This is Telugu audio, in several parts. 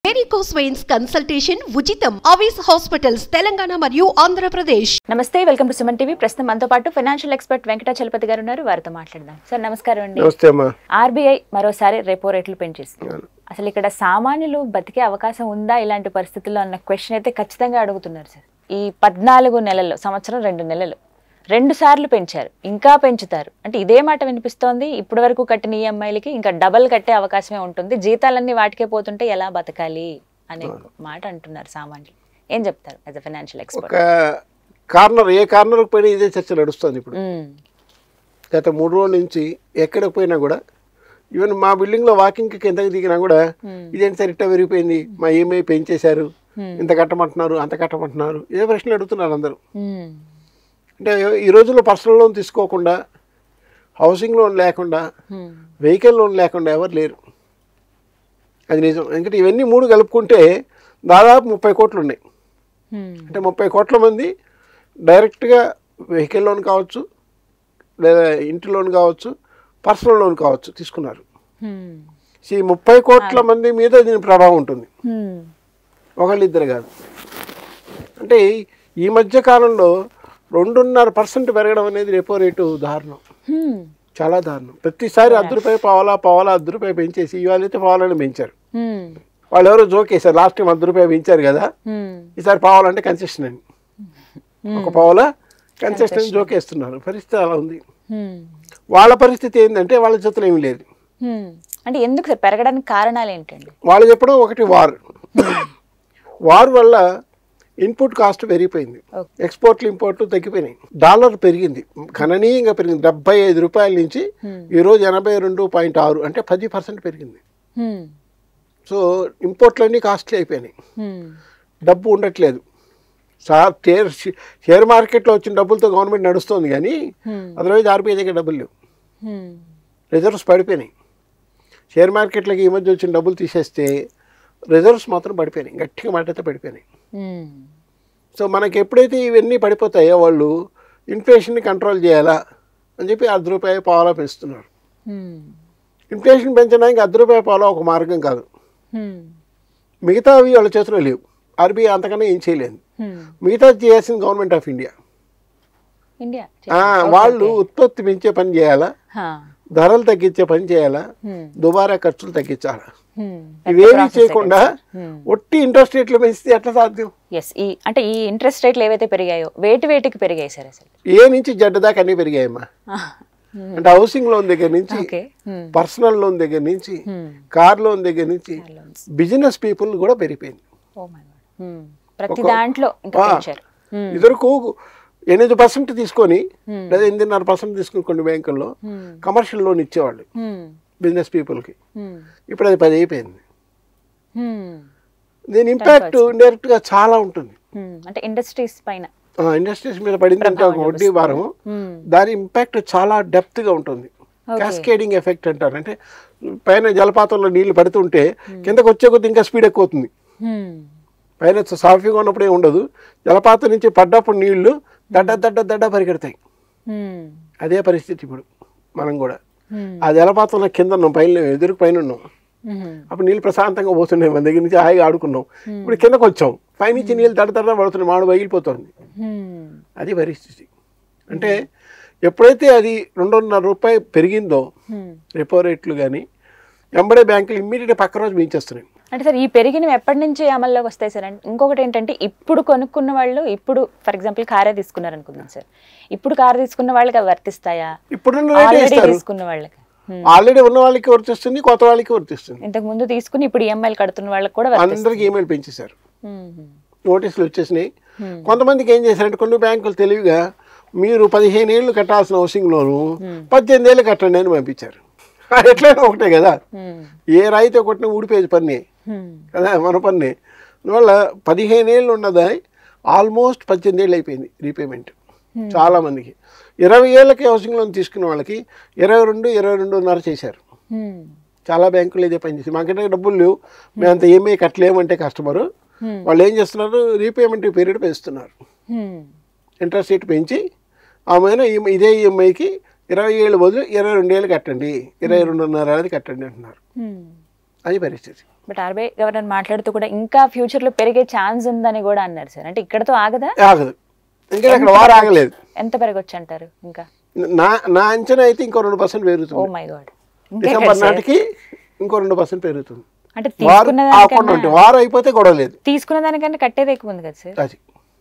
వెరికోస్ వెయిన్స్ కన్సల్టేషన్ ఉచితం అవిస్ హాస్పిటల్స్ తెలంగాణ మరియు ఆంధ్రప్రదేశ్ నమస్తే వెల్కమ్ టు సుమన్ టీవీ ప్రస్తుతం మనతో పాటు ఫైనాన్షియల్ ఎక్స్పర్ట్ వెంకటాచలపతి గారు ఉన్నారు వారితో మాట్లాడదాం సార్ నమస్కారం అండి నమస్తే అమ్మా ఆర్బీఐ మరోసారి రెపో రేట్లు పెంచేస్తుంది అసలు ఇక్కడ సామాన్యులు బతికే అవకాశం ఉందా ఇలాంటి పరిస్థితుల్లో అన్న క్వశ్చన్ అయితే ఖచ్చితంగా అడుగుతున్నారు సార్ ఈ పద్నాలుగు నెలల్లో సంవత్సరం రెండు నెలలు రెండు సార్లు పెంచారు ఇంకా పెంచుతారు అంటే ఇదే మాట వినిపిస్తోంది ఇప్పటి వరకు కట్టిన ఈఎంఐలకి ఇంకా డబల్ కట్టే అవకాశమే ఉంటుంది జీతాలన్నీ వాటికే పోతుంటే ఎలా బతకాలి అనే మాట అంటున్నారు సామాన్యులు ఏం చెప్తారు యాజ్ అ ఫైనాన్షియల్ ఎక్స్పర్ట్ ఒక కార్నర్ ఏ కార్నర్ పోయినా ఇదే చర్చ నడుస్తుంది ఇప్పుడు గత మూడు రోజుల నుంచి ఎక్కడికి పోయినా కూడా ఈవెన్ మా బిల్డింగ్లో వాకింగ్కి కిందకి దిగినా కూడా ఇదేంటి సార్ ఇట్ట పెరిగిపోయింది మా ఏమై పెంచేశారు ఇంత కట్టమంటున్నారు అంత కట్టమంటున్నారు ఇదే ప్రశ్నలు అడుగుతున్నారు అందరూ అంటే ఈ రోజుల్లో పర్సనల్ లోన్ తీసుకోకుండా హౌసింగ్ లోన్ లేకుండా వెహికల్ లోన్ లేకుండా ఎవరు లేరు అది నిజం ఎందుకంటే ఇవన్నీ మూడు కలుపుకుంటే దాదాపు ముప్పై కోట్లు ఉన్నాయి అంటే ముప్పై కోట్ల మంది డైరెక్ట్గా వెహికల్ లోన్ కావచ్చు లేదా ఇంటి లోన్ కావచ్చు పర్సనల్ లోన్ కావచ్చు తీసుకున్నారు సో ఈ ముప్పై కోట్ల మంది మీద దీని ప్రభావం ఉంటుంది ఒకళ్ళు ఇద్దరు కాదు అంటే ఈ మధ్య కాలంలో రెండున్నర పర్సెంట్ పెరగడం అనేది రెపో రేటు దారుణం చాలా దారుణం ప్రతిసారి అర్ధ రూపాయి పావలా పావలా అర్ధ రూపాయి పెంచేసి ఇవాళ అయితే పావాలని పెంచారు వాళ్ళు ఎవరో జోక్ వేశారు లాస్ట్ టైం అర్ధ రూపాయి పెంచారు కదా ఈసారి పావాలంటే కన్సెషన్ అని ఒక పావుల కన్సెషన్ జోక్ వేస్తున్నారు పరిస్థితి అలా ఉంది వాళ్ళ పరిస్థితి ఏంటంటే వాళ్ళ చేతులు ఏమీ లేదు అంటే ఎందుకు సార్ పెరగడానికి కారణాలు ఏంటండి వాళ్ళు చెప్పడం ఒకటి వార్ వార్ వల్ల ఇన్పుట్ కాస్ట్ పెరిగిపోయింది Okay. ఎక్స్పోర్ట్లు ఇంపోర్ట్లు తగ్గిపోయినాయి డాలర్ పెరిగింది గణనీయంగా పెరిగింది డెబ్బై ఐదు రూపాయల నుంచి ఈరోజు ఎనభై రెండు పాయింట్ ఆరు అంటే పది పర్సెంట్ పెరిగింది సో ఇంపోర్ట్లన్నీ కాస్ట్లీ అయిపోయినాయి డబ్బు ఉండట్లేదు సార్ షేర్ షేర్ మార్కెట్లో వచ్చిన డబ్బులతో గవర్నమెంట్ నడుస్తుంది కానీ అదర్వైజ్ ఆర్బీఐ దగ్గర డబ్బులు లేవు రిజర్వ్స్ పడిపోయినాయి షేర్ మార్కెట్లకి ఈ మధ్య వచ్చిన డబ్బులు తీసేస్తే రిజర్వ్స్ మాత్రం పడిపోయినాయి గట్టిగా మాటైతే పడిపోయినాయి సో మనకి ఎప్పుడైతే ఇవన్నీ పడిపోతాయో వాళ్ళు ఇన్ఫ్లేషన్ని కంట్రోల్ చేయాలా అని చెప్పి అర్ధ రూపాయి పావలా పెంచుతున్నారు ఇన్ఫ్లేషన్ పెంచడానికి అర్ధ రూపాయి పావలా ఒక మార్గం కాదు మిగతావి వాళ్ళ చేతిలో లేవు ఆర్బీఐ అంతకన్నా ఏం చేయలేదు మిగతా చేయాల్సింది గవర్నమెంట్ ఆఫ్ ఇండియా ఇండియా ఆ, వాళ్ళు ఉత్పత్తి పెంచే పని చేయాలా ధరలు తగ్గించే పని చేయాలా దుబారా ఖర్చులు తగ్గించాలా ఇవేమీ చేయకుండా ఒట్టి ఇంట్రెస్ట్ రేట్లు పెంచితే ఎట్లా సాధ్యం ఎస్ ఈ అంటే ఈ ఇంట్రెస్ట్ రేట్లు ఏవైతే పెరిగాయో వేటి వేటికి పెరిగాయి సార్ అసలు ఏ నుంచి జడ్డ దాకా అన్నీ పెరిగాయమ్మా అంటే హౌసింగ్ లోన్ దగ్గర నుంచి ఓకే పర్సనల్ లోన్ దగ్గర నుంచి కార్ లోన్ దగ్గర నుంచి బిజినెస్ పీపుల్ కూడా పెరిగిపోయింది ఓ మై గాడ్ ప్రతి దాంట్లో ఇంకా ఆ, పెంచారు ఇదివరకు ఎనిమిది పర్సెంట్ తీసుకొని లేదా ఎనిమిదిన్నర పర్సెంట్ తీసుకుని కొన్ని బ్యాంకుల్లో కమర్షియల్ లోన్ ఇచ్చేవాళ్ళు బిజినెస్ పీపుల్కి ఇప్పుడు అది పది అయిపోయింది దీని ఇంపాక్ట్ ఇండైరెక్ట్గా చాలా ఉంటుంది అంటే ఇండస్ట్రీస్ పైన ఇండస్ట్రీస్ మీద పడిందంటే ఒక వడ్డీ భారం దాని ఇంపాక్ట్ చాలా డెప్త్గా ఉంటుంది క్యాస్కేడింగ్ ఎఫెక్ట్ అంటారు అంటే పైన జలపాతంలో నీళ్లు పడుతుంటే కిందకు వచ్చే కొద్ది ఇంకా స్పీడ్ ఎక్కువ అవుతుంది పైన సాఫీగా ఉన్నప్పుడే ఉండదు జలపాతం నుంచి పడ్డప్పుడు నీళ్లు దడ్డ దడ్డ దడ్డ పరిగెడతాయి అదే పరిస్థితి ఇప్పుడు మనం కూడా ఆ జలపాతంలో కింద ఉన్నాం పైన ఎదురు పైన ఉన్నాం అప్పుడు నీళ్ళు ప్రశాంతంగా పోతున్నాయి మన దగ్గర నుంచి హాయిగా ఆడుకున్నాం ఇప్పుడు కిందకు వచ్చాం పైనుంచి నీళ్ళు దడ దడ పడుతున్నాయి మాడు పగిలిపోతుంది అది పరిస్థితి అంటే ఎప్పుడైతే అది రెండున్నర రూపాయి పెరిగిందో రెపో రేట్లు కానీ ఎంబడే బ్యాంకులు ఇమ్మీడియట్ పక్క రోజు మించేస్తున్నాయి అంటే సార్ ఈ పెరిగినవి ఎప్పటి నుంచి అమల్లోకి వస్తాయి సార్ అంటే ఇంకొకటి ఏంటంటే ఇప్పుడు కొనుక్కున్న వాళ్ళు ఇప్పుడు ఫర్ ఎగ్జాంపుల్ కారే తీసుకున్నారు అనుకుందాం సార్ ఇప్పుడు కారు తీసుకున్న వాళ్ళకి అవి వర్తిస్తాయా ఇప్పుడున్న రేటే ఆల్రెడీ ఇస్తారు తీసుకున్న వాళ్ళకి Hmm. ఆల్రెడీ ఉన్న వాళ్ళకి వర్తిస్తుంది కొత్త వాళ్ళకి వర్తిస్తుంది ఇంతకు ముందు తీసుకుని ఇప్పుడు ఈఎంఐలు కడుతున్న వాళ్ళకి కూడా వర్తిస్తుంది అందరికి ఈమెయిల్ పెంచేశారు Hmm. నోటీసులు వచ్చేసినాయి కొంతమందికి ఏం చేశారంటే కొన్ని బ్యాంకులు తెలివిగా మీరు పదిహేను ఏళ్ళు కట్టాల్సిన హౌసింగ్ లోను పద్దెనిమిది ఏళ్ళు కట్టండి అని పంపించారు అది ఎట్లయినా ఒకటే కదా Hmm. ఏ రాయితో కొట్టిన ఊడిపోయేది పన్నే Hmm. కదా మన పన్నే అందువల్ల పదిహేను ఏళ్ళు ఉన్నది ఆల్మోస్ట్ పద్దెనిమిది ఏళ్ళు అయిపోయింది రీపేమెంట్ చాలా మందికి ఇరవై ఏళ్ళకి హౌసింగ్ లోన్ తీసుకున్న వాళ్ళకి ఇరవై రెండు ఇరవై రెండున్నర చేశారు Hmm. చాలా బ్యాంకులు ఇదే పనిచేసి మాకంటే డబ్బులు లేవు మేము అంత ఈఎంఐ కట్టలేమంటే కస్టమరు వాళ్ళు ఏం చేస్తున్నారు రీపేమెంట్ పీరియడ్ పెంచుతున్నారు Hmm. ఇంట్రెస్ట్ రేట్ పెంచి ఆమెను ఈ- ఇదే ఈఎంఐకి ఇరవై ఏళ్ళు బదులు ఇరవై రెండు ఏళ్ళు కట్టండి ఇరవై రెండున్నర అనేది కట్టండి అంటున్నారు Hmm. అది పరిస్థితి బట్ ఆర్బీఐ గవర్నర్ మాట్లాడుతూ కూడా ఇంకా ఫ్యూచర్ లో పెరిగే ఛాన్స్ ఉందని కూడా అన్నారు సార్ అంటే ఇక్కడతో ఆగదా ఆగదు ఇంకా అక్కడ వారు ఆగలేదు ఎంత పెరగొచ్చు అంటారు ఇంకా నా నా అంచనా అయితే ఇంకో రెండు పర్సెంట్ ఓ పెరుగుతుంది మై గాడ్ డిసెంబర్ నాటికి ఇంకో రెండు పర్సెంట్ పెరుగుతుంది అంటే వారు తీసుకున్న ఆకుండా ఉంటే వారు అయిపోతే గొడవ లేదు తీసుకున్న దానికంటే కట్టేది ఎక్కువ ఉంది కదా సార్ అది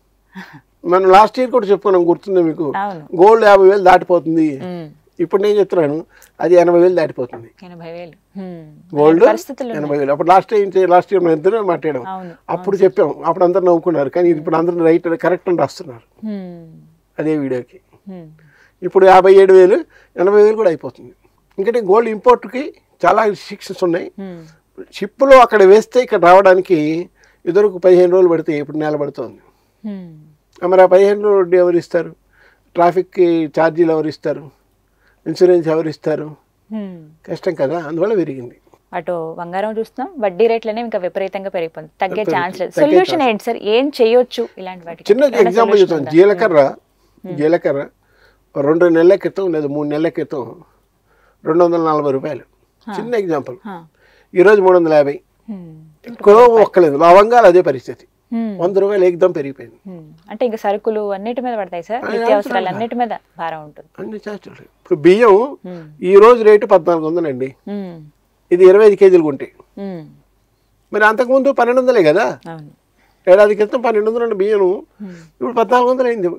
మనం లాస్ట్ ఇయర్ కూడా చెప్పుకున్నాం గుర్తుందా మీకు అవును గోల్డ్ యాభై వేలు దాటిపోతుంది ఉమ్. ఇప్పుడు నేను చెప్తున్నాను అది ఎనభై వేలు దాటిపోతుంది ఎనభై వేలు హ్మ్. గోల్డ్ పరిస్థితులు ఎనభై వేలు అప్పుడు లాస్ట్ టైం లాస్ట్ ఇయర్ మనం ఇద్దరు మాట్లాడాం అవును అప్పుడు చెప్పాం అప్పుడు అందరు నవ్వుకున్నారు కానీ ఇప్పుడు అందరూ రైట్ కరెక్ట్ అని రాస్తున్నారు హ్మ్. అదే వీడియోకి హ్మ్. ఇప్పుడు యాభై ఏడు వేలు ఎనభై వేలు కూడా అయిపోతుంది ఎందుకంటే గోల్డ్ ఇంపోర్ట్కి చాలా రిస్ట్రిక్షన్స్ ఉన్నాయి హ్మ్. షిప్లో అక్కడ వేస్తే ఇక్కడ రావడానికి ఇదివరకు పదిహేను రోజులు పడితే ఇప్పుడు నెల పడుతుంది హ్మ్. మరి ఆ పదిహేను రోజులు ఎవరు ఇస్తారు ట్రాఫిక్కి ఛార్జీలు ఎవరు ఇస్తారు ఇన్సూరెన్స్ ఎవరు ఇస్తారు హ్మ్. కష్టం కదా అందువల్ల పెరిగింది అటు బంగారం చూస్తున్నాం వడ్డీ రేట్లు అనేవి ఇంకా విపరీతంగా పెరిగిపోతుంది తగ్గే పెరిగి- ఛాన్స్ లేదు తగ్గే సొల్యూషన్ ఏంటి సార్ ఏం చేయొచ్చు ఇలాంటి వాటికి చిన్న ఏమైనా ఎగ్జాంపుల్ solution చెప్తాను ఉందా? జీలకర్ర జీలకర్ర రెండు నెలల క్రితం లేదా మూడు నెలల క్రితం రెండు వందల నలభై రూపాయలు చిన్న ఎగ్జాంపుల్ హా. ఈరోజు మూడు వందల యాభై హ్మ్. ఎక్కడో ఒక్కలేదు లవంగాలు అదే పరిస్థితి హ్మ్. వంద రూపాయలు ఏకదం పెరిగిపోయింది హ్మ్. అంటే ఇంకా సరుకులు అన్నిటి మీద పడతాయి సార్ నిత్యావసరాలు అన్నిటి మీద భారం ఉంటుంది అన్ని చేస్తారు ఇప్పుడు బియ్యం హ్మ్. ఈ రోజు రేటు పద్నాలుగు వందలండి హ్మ్. ఇది ఇరవై ఐదు కేజీలు కొంటే హ్మ్. మరి అంతకుముందు పన్నెండు వందలే కదా అవును ఏడాది క్రితం పన్నెండు వందలు బియ్యం ఇప్పుడు పద్నాలుగు వందలు అయింది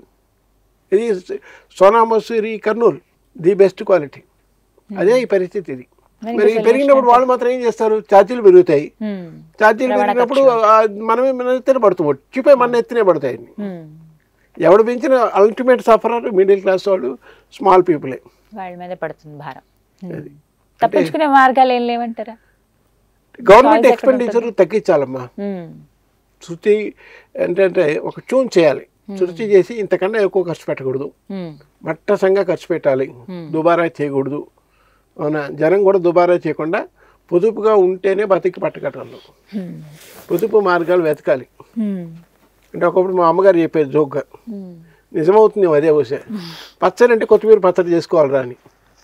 ఇది Sona Masuri Kurnool the best quality అదే ఈ పరిస్థితి ఇది మరి మరి పెరిగినప్పుడు వాళ్ళు మాత్రం ఏం చేస్తారు ఛార్జీలు పెరుగుతాయి హ్మ్. ఛార్జీలు పెరిగినప్పుడు ఆ మనమే మన ఎత్తునే పడుతుంది చిపోయి మన ఎత్తునే పడతాయి హ్మ్. ఎవడు పెంచిన అల్టిమేట్ సఫరర్ మిడిల్ క్లాస్ వాళ్ళు స్మాల్ పీపులే వాళ్ళ మీద పడుతుంది భారం హ్మ్. తప్పించుకునే మార్గాలు ఏం లేవంటారా గవర్నమెంట్ ఎక్స్పెండిచర్ తగ్గించాలమ్మా హ్మ్. శృతి ఏంటంటే ఒక ట్యూన్ చేయాలి శృతి చేసి ఇంతకన్నా ఎక్కువ ఖర్చు పెట్టకూడదు హ్మ్. మట్టసంగా ఖర్చు పెట్టాలి దుబారా చేయకూడదు అవునా జనం కూడా దుబారా చేయకుండా పొదుపుగా ఉంటేనే బతికి పట్టగట్టగలరు హ్మ్. పొదుపు మార్గాలు వెతకాలి హ్మ్. అంటే ఒకప్పుడు మా అమ్మగారు చెప్పేది జోక్గా హ్మ్. నిజమవుతుంది ఏమో అదే బహుశా పచ్చడి అంటే కొత్తిమీర పచ్చడి చేసుకోవాలిరా అని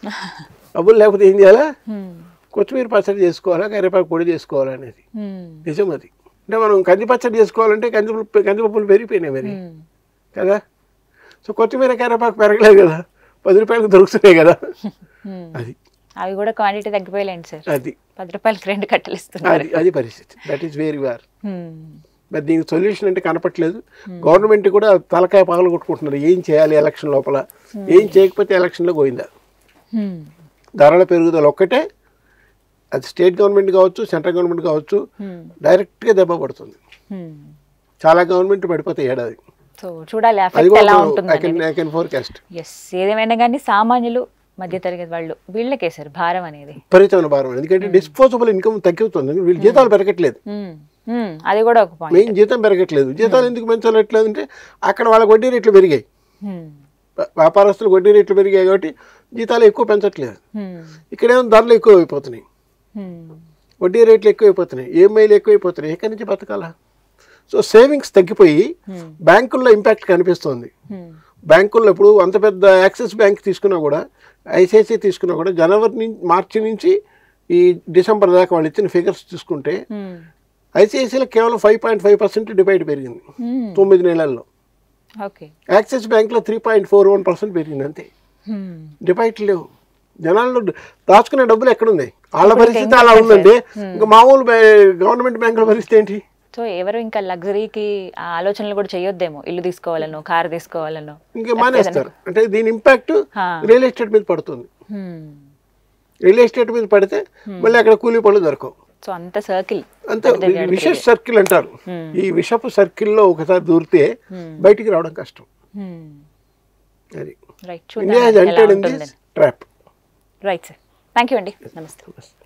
డబ్బులు లేకపోతే ఏం చేయాలా హ్మ్. కొత్తిమీర పచ్చడి చేసుకోవాలా కరివేపాకు పొడి చేసుకోవాలా అనేది హ్మ్. నిజం అది అంటే మనం కంది పచ్చడి చేసుకోవాలంటే కంది కందిపప్పులు పెరిగిపోయినాయి మరి హ్మ్. కదా సో కొత్తిమీర కరివేపాకు పెరగలేదు కదా పది రూపాయలకు దొరుకుతున్నాయి కదా హ్మ్. అది అవి కూడా క్వాంటిటీ తగ్గిపోయలేండి సార్ అది పది రూపాయలకి రెండు కట్టలు ఇస్తున్నారు అది అది పరిస్థితి దట్ ఈస్ వెరీ వార్ హ్మ్. మరి దీనికి సొల్యూషన్ అంటే కనపట్లేదు గవర్నమెంట్ కూడా తలకాయ పగలు కొట్టుకుంటున్నారు ఏం చేయాలి ఎలక్షన్ లోపల ఏం చేయకపోతే ఎలక్షన్లో పోయిందా హ్మ్. ధరల పెరుగుదల ఒక్కటే అది స్టేట్ గవర్నమెంట్ కావచ్చు సెంట్రల్ గవర్నమెంట్ కావచ్చు హ్మ్. డైరెక్ట్గా దెబ్బ పడుతుంది హ్మ్. చాలా గవర్నమెంట్ పడిపోతాయి ఏడాది సో చూడాలి అది ఎఫెక్ట్ కూడా ఎలా ఐ ఉంటుంది కెన్ ఐ కెన్ ఫోర్కాస్ట్ ఎస్ ఏదేమైనా కానీ సామాన్యులు మధ్యతరగతి వాళ్ళు వీళ్ళకే సార్ భారం అనేది విపరీతమైన భారం ఎందుకంటే డిస్పోజబుల్ ఇన్కమ్ తగ్గుతుంది వీళ్ళు జీతాలు పెరగట్లేదు హ్మ్. హ్మ్. అది కూడా ఒక పాయింట్ మెయిన్ జీతం పెరగట్లేదు జీతాలు ఎందుకు పెంచట్లేదు అంటే అక్కడ వాళ్ళ వడ్డీ రేట్లు పెరిగాయి వ్య- వ్యాపారస్తులు వడ్డీ రేట్లు పెరిగాయి కాబట్టి జీతాలు ఎక్కువ పెంచట్లేదు ఇక్కడేమో ధరలు ఎక్కువ అయిపోతున్నాయి వడ్డీ రేట్లు ఎక్కువైపోతున్నాయి ఈఎంఐలు ఎక్కువైపోతున్నాయి ఎక్కడి నుంచి బతకాలా సో సేవింగ్స్ తగ్గిపోయి బ్యాంకుల్లో ఇంపాక్ట్ కనిపిస్తుంది బ్యాంకుల్లో ఇప్పుడు అంత పెద్ద యాక్సిస్ బ్యాంక్ తీసుకున్నా కూడా ఐసిఐసి తీసుకున్నా కూడా జనవరి నుంచి మార్చి నుంచి ఈ డిసెంబర్ దాకా వాళ్ళు ఇచ్చిన ఫిగర్స్ చూసుకుంటే ఐసిఐసిలో కేవలం five point five percent deposit పెరిగింది తొమ్మిది నెలల్లో ఓకే యాక్సిస్ బ్యాంక్లో three point four one percent పెరిగింది అంతే డిపాజిట్ లేవు జనాల్లో దాచుకునే డబ్బులు ఎక్కడుంది వాళ్ళ పరిస్థితి అలా ఉందండి ఇంకా మామూలు గవర్నమెంట్ బ్యాంకుల పరిస్థితి ఏంటి సో ఎవరు ఇంకా లగ్జరీకి ఆ ఆలోచనలు కూడా చేయొద్దేమో ఇల్లు తీసుకోవాలనో కారు తీసుకోవాలనో ఇంకా మానేస్తారు అంటే దీని ఇంపాక్ట్ హా. రియల్ ఎస్టేట్ మీద పడుతుంది హ్మ్. రియల్ ఎస్టేట్ మీద పడితే మళ్ళీ అక్కడ కూలీ పనులు దొరకవు సో అంత సర్కిల్ అంతే విషస్ సర్కిల్ అంటారు ఈ విషపు సర్కిల్లో ఒకసారి దూరితే బయటికి రావడం కష్టం అది రైట్ ఇండియా చూద్దాం ఎలా ఎంటర్డ్ ఇన్ ఉంటుందని this trap right sir thank you అండి నమస్తే